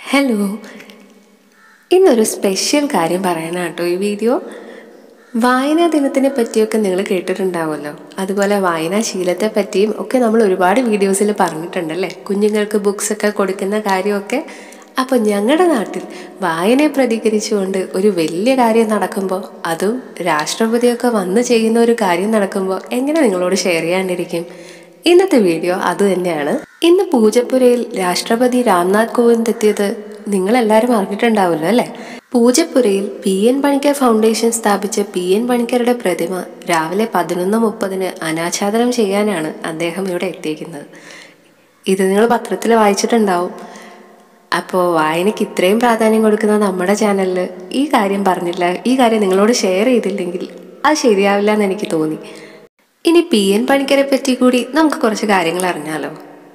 hello ഇന്നൊരു special കാര്യം പറയാനാണ് കേട്ടോ ഈ വീഡിയോ വായനാ ദിനത്തിനെ പറ്റിയൊക്കെ നിങ്ങൾ കേട്ടിട്ടുണ്ടാവുമല്ലോ അതുപോലെ വായനാശീലത്തെ പറ്റിയും ഒക്കെ നമ്മൾ ഒരുപാട് വീഡിയോസിൽ പറഞ്ഞിട്ടുണ്ടല്ലേ കുഞ്ഞുങ്ങൾക്ക് ബുക്സ് ഒക്കെ കൊടുക്കുന്ന കാര്യമൊക്കെ അപ്പോൾ ഞങ്ങളുടെ നാട്ടിൽ വായനയെ പ്രതികരിച്ചുകൊണ്ട് ഒരു വലിയ കാര്യം നടക്കുമ്പോൾ അതും രാഷ്ട്രപതിയൊക്കെ വന്ന് ചെയ്യുന്ന ഒരു കാര്യം നടക്കുമ്പോൾ എങ്ങനെ നിങ്ങളോട് ഷെയർ ചെയ്യാണ്ടിരിക്കും ഇന്നത്തെ വീഡിയോ അത് തന്നെയാണ് ഇന്ന് പൂജപ്പുരയിൽ രാഷ്ട്രപതി രാംനാഥ് കോവിന്ദ് എത്തിയത് നിങ്ങളെല്ലാവരും അറിഞ്ഞിട്ടുണ്ടാവുമല്ലോ അല്ലേ പൂജപ്പുരയിൽ പി എൻ പണിക്കർ ഫൗണ്ടേഷൻ സ്ഥാപിച്ച പി എൻ പണിക്കരുടെ പ്രതിമ രാവിലെ പതിനൊന്ന് മുപ്പതിന് അനാച്ഛാദനം ചെയ്യാനാണ് അദ്ദേഹം ഇവിടെ എത്തിയിരിക്കുന്നത് ഇത് നിങ്ങൾ പത്രത്തിൽ വായിച്ചിട്ടുണ്ടാവും അപ്പോൾ വായനയ്ക്ക് ഇത്രയും പ്രാധാന്യം കൊടുക്കുന്ന നമ്മുടെ ചാനലിൽ ഈ കാര്യം പറഞ്ഞില്ല ഈ കാര്യം നിങ്ങളോട് ഷെയർ ചെയ്തില്ലെങ്കിൽ അത് ശരിയാവില്ല എന്ന് എനിക്ക് തോന്നി ഇനി പി എൻ പണിക്കരെ പറ്റി കൂടി നമുക്ക് കുറച്ച് കാര്യങ്ങൾ അറിഞ്ഞാലോ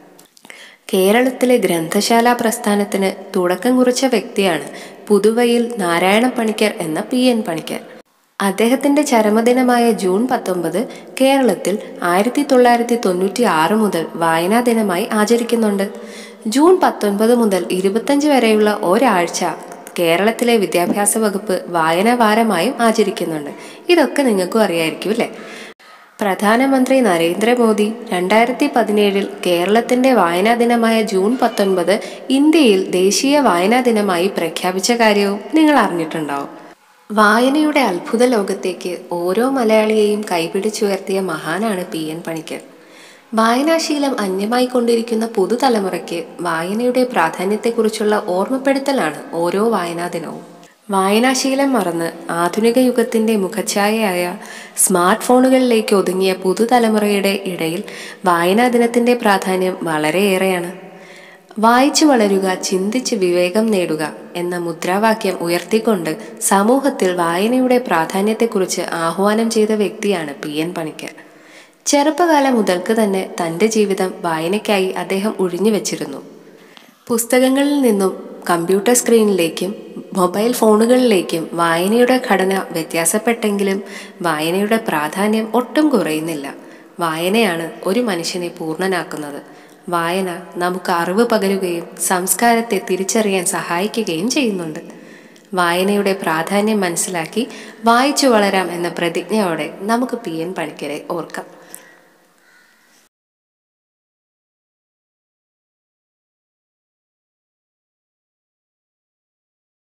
കേരളത്തിലെ ഗ്രന്ഥശാല പ്രസ്ഥാനത്തിന് തുടക്കം കുറിച്ച വ്യക്തിയാണ് പുതുവയിൽ നാരായണ പണിക്കർ എന്ന പി എൻ പണിക്കർ അദ്ദേഹത്തിന്റെ ചരമദിനമായ ജൂൺ പത്തൊമ്പത് കേരളത്തിൽ ആയിരത്തി തൊള്ളായിരത്തി തൊണ്ണൂറ്റി ആറ് മുതൽ വായനാ ദിനമായി ആചരിക്കുന്നുണ്ട് ജൂൺ പത്തൊൻപത് മുതൽ ഇരുപത്തഞ്ച് വരെയുള്ള ഒരാഴ്ച കേരളത്തിലെ വിദ്യാഭ്യാസ വകുപ്പ് വായനാ വാരമായും ആചരിക്കുന്നുണ്ട് ഇതൊക്കെ നിങ്ങൾക്കും അറിയായിരിക്കും അല്ലേ പ്രധാനമന്ത്രി നരേന്ദ്രമോദി രണ്ടായിരത്തി പതിനേഴിൽ കേരളത്തിന്റെ വായനാ ദിനമായ ജൂൺ പത്തൊൻപത് ഇന്ത്യയിൽ ദേശീയ വായനാ ദിനമായി പ്രഖ്യാപിച്ച കാര്യവും നിങ്ങൾ അറിഞ്ഞിട്ടുണ്ടാവും വായനയുടെ അത്ഭുത ലോകത്തേക്ക് ഓരോ മലയാളിയെയും കൈപിടിച്ചുയർത്തിയ മഹാനാണ് പി എൻ പണിക്കർ വായനാശീലം അന്യമായി കൊണ്ടിരിക്കുന്ന പുതുതലമുറയ്ക്ക് വായനയുടെ പ്രാധാന്യത്തെക്കുറിച്ചുള്ള ഓർമ്മപ്പെടുത്തലാണ് ഓരോ വായനാ ദിനവും വായനാശീലം മറന്ന് ആധുനിക യുഗത്തിന്റെ മുഖഛായയായ സ്മാർട്ട് ഫോണുകളിലേക്ക് ഒതുങ്ങിയ പുതുതലമുറയുടെ ഇടയിൽ വായനാ ദിനത്തിന്റെ പ്രാധാന്യം വളരെയേറെയാണ് വായിച്ചു വളരുക ചിന്തിച്ച് വിവേകം നേടുക എന്ന മുദ്രാവാക്യം ഉയർത്തിക്കൊണ്ട് സമൂഹത്തിൽ വായനയുടെ പ്രാധാന്യത്തെക്കുറിച്ച് ആഹ്വാനം ചെയ്ത വ്യക്തിയാണ് പി എൻ പണിക്കർ ചെറുപ്പകാലം മുതൽക്ക് തന്നെ തൻ്റെ ജീവിതം വായനയ്ക്കായി അദ്ദേഹം ഒഴിഞ്ഞു വെച്ചിരുന്നു പുസ്തകങ്ങളിൽ നിന്നും കമ്പ്യൂട്ടർ സ്ക്രീനിലേക്കും മൊബൈൽ ഫോണുകളിലേക്കും വായനയുടെ ഘടന വ്യത്യാസപ്പെട്ടെങ്കിലും വായനയുടെ പ്രാധാന്യം ഒട്ടും കുറയുന്നില്ല വായനയാണ് ഒരു മനുഷ്യനെ പൂർണ്ണനാക്കുന്നത് വായന നമുക്ക് അറിവ് പകരുകയും സംസ്കാരത്തെ തിരിച്ചറിയാൻ സഹായിക്കുകയും ചെയ്യുന്നുണ്ട് വായനയുടെ പ്രാധാന്യം മനസ്സിലാക്കി വായിച്ചു വളരാം എന്ന പ്രതിജ്ഞയോടെ നമുക്ക് പി എൻ പണിക്കരെ ഓർക്കാം